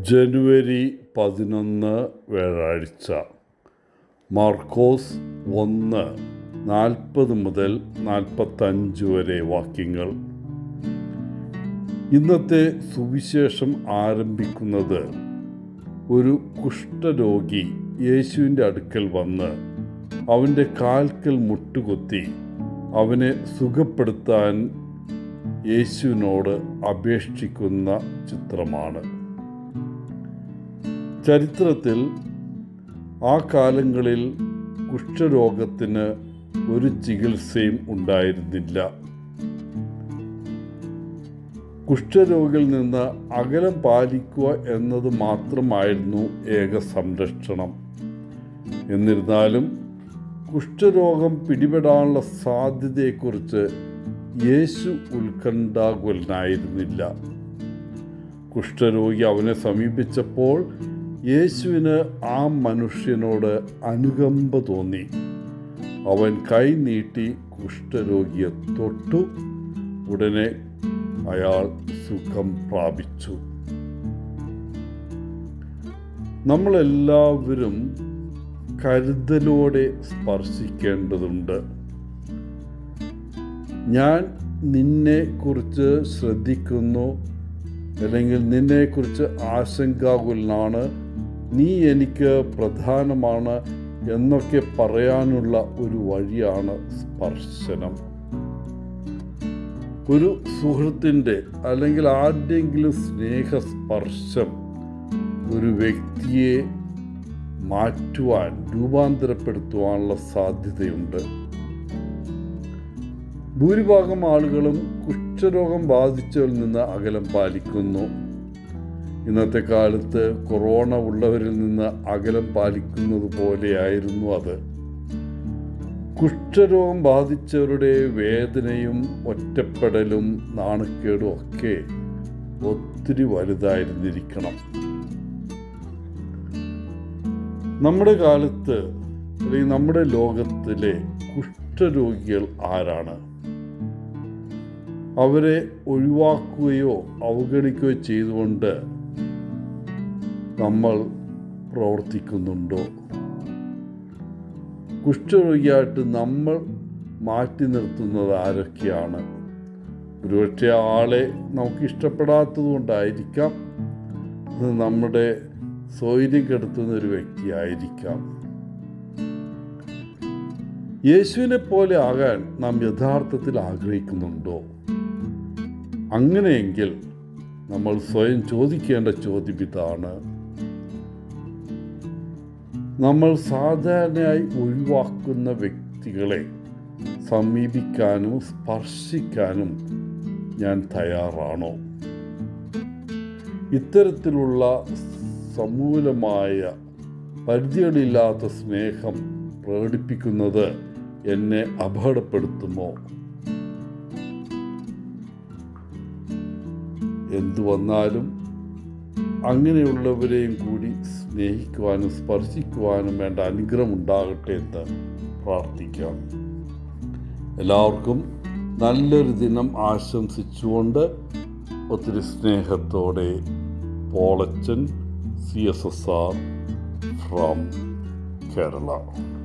ജനുവരി പതിനൊന്ന് വ്യാഴാഴ്ച മാർക്കോസ് ഒന്ന് നാൽപ്പത് മുതൽ നാൽപ്പത്തഞ്ച് വരെ വാക്യങ്ങൾ ഇന്നത്തെ സുവിശേഷം ആരംഭിക്കുന്നത് ഒരു കുഷ്ഠരോഗി യേശുവിൻ്റെ അടുക്കൽ വന്ന് അവൻ്റെ കാൽക്കൽ മുട്ടുകുത്തി അവനെ സുഖപ്പെടുത്താൻ യേശുവിനോട് അപേക്ഷിക്കുന്ന ചിത്രമാണ് ചരിത്രത്തിൽ ആ കാലങ്ങളിൽ കുഷ്ഠരോഗത്തിന് ഒരു ചികിത്സയും ഉണ്ടായിരുന്നില്ല കുഷ്ഠരോഗിൽ നിന്ന് അകലം പാലിക്കുക എന്നത് മാത്രമായിരുന്നു ഏക സംരക്ഷണം എന്നിരുന്നാലും കുഷ്ഠരോഗം പിടിപെടാനുള്ള സാധ്യതയെക്കുറിച്ച് യേശു ഉത്കണ്ഠാകുലനായിരുന്നില്ല കുഷ്ഠരോഗി അവനെ സമീപിച്ചപ്പോൾ യേശുവിന് ആ മനുഷ്യനോട് അനുകമ്പ തോന്നി അവൻ കൈ നീട്ടി കുഷ്ഠരോഗിയെ തൊട്ടു ഉടനെ അയാൾ സുഖം പ്രാപിച്ചു നമ്മളെല്ലാവരും കരുതലോടെ സ്പർശിക്കേണ്ടതുണ്ട് ഞാൻ നിന്നെ കുറിച്ച് ശ്രദ്ധിക്കുന്നു അല്ലെങ്കിൽ നിന്നെക്കുറിച്ച് ആശങ്കാകുലനാണ് നീ എനിക്ക് പ്രധാനമാണ് എന്നൊക്കെ പറയാനുള്ള ഒരു വഴിയാണ് സ്പർശനം ഒരു സുഹൃത്തിൻ്റെ അല്ലെങ്കിൽ ആരുടെയെങ്കിലും സ്നേഹസ്പർശം ഒരു വ്യക്തിയെ മാറ്റുവാൻ രൂപാന്തരപ്പെടുത്തുവാനുള്ള സാധ്യതയുണ്ട് ഭൂരിഭാഗം ആളുകളും കുഷ്ഠരോഗം ബാധിച്ചവരിൽ നിന്ന് അകലം പാലിക്കുന്നു ഇന്നത്തെ കാലത്ത് കൊറോണ ഉള്ളവരിൽ നിന്ന് അകലം പാലിക്കുന്നത് പോലെയായിരുന്നു അത് കുഷ്ഠരോഗം ബാധിച്ചവരുടെ വേദനയും ഒറ്റപ്പെടലും നാണക്കേടും ഒക്കെ ഒത്തിരി വലുതായിരുന്നിരിക്കണം നമ്മുടെ കാലത്ത് അല്ലെങ്കിൽ നമ്മുടെ ലോകത്തിലെ കുഷ്ഠരോഗികൾ ആരാണ് അവരെ ഒഴിവാക്കുകയോ അവഗണിക്കുകയോ ചെയ്തുകൊണ്ട് നമ്മൾ പ്രവർത്തിക്കുന്നുണ്ടോ കുഷ്ഠരോഗിയായിട്ട് നമ്മൾ മാറ്റി നിർത്തുന്നത് ആരൊക്കെയാണ് ഒരുപക്ഷെ ആളെ നമുക്ക് ഇഷ്ടപ്പെടാത്തത് കൊണ്ടായിരിക്കാം അത് നമ്മുടെ സ്വൈര്യം കെടുത്തുന്ന ഒരു വ്യക്തിയായിരിക്കാം യേശുവിനെ പോലെ ആകാൻ നാം യഥാർത്ഥത്തിൽ ആഗ്രഹിക്കുന്നുണ്ടോ അങ്ങനെയെങ്കിൽ നമ്മൾ സ്വയം ചോദിക്കേണ്ട ചോദ്യം ഇതാണ് നമ്മൾ സാധാരണയായി ഒഴിവാക്കുന്ന വ്യക്തികളെ സമീപിക്കാനും സ്പർശിക്കാനും ഞാൻ തയ്യാറാണോ ഇത്തരത്തിലുള്ള സമൂലമായ പരിധികളില്ലാത്ത സ്നേഹം പ്രകടിപ്പിക്കുന്നത് എന്നെ അപകടപ്പെടുത്തുമോ എന്തു വന്നാലും അങ്ങനെയുള്ളവരെയും കൂടി സ്നേഹിക്കുവാനും സ്പർശിക്കുവാനും വേണ്ട അനുഗ്രഹം ഉണ്ടാകട്ടെ എന്ന് പ്രാർത്ഥിക്കാം എല്ലാവർക്കും നല്ലൊരു ദിനം ആശംസിച്ചുകൊണ്ട് ഒത്തിരി സ്നേഹത്തോടെ Polachan C S S R from Kerala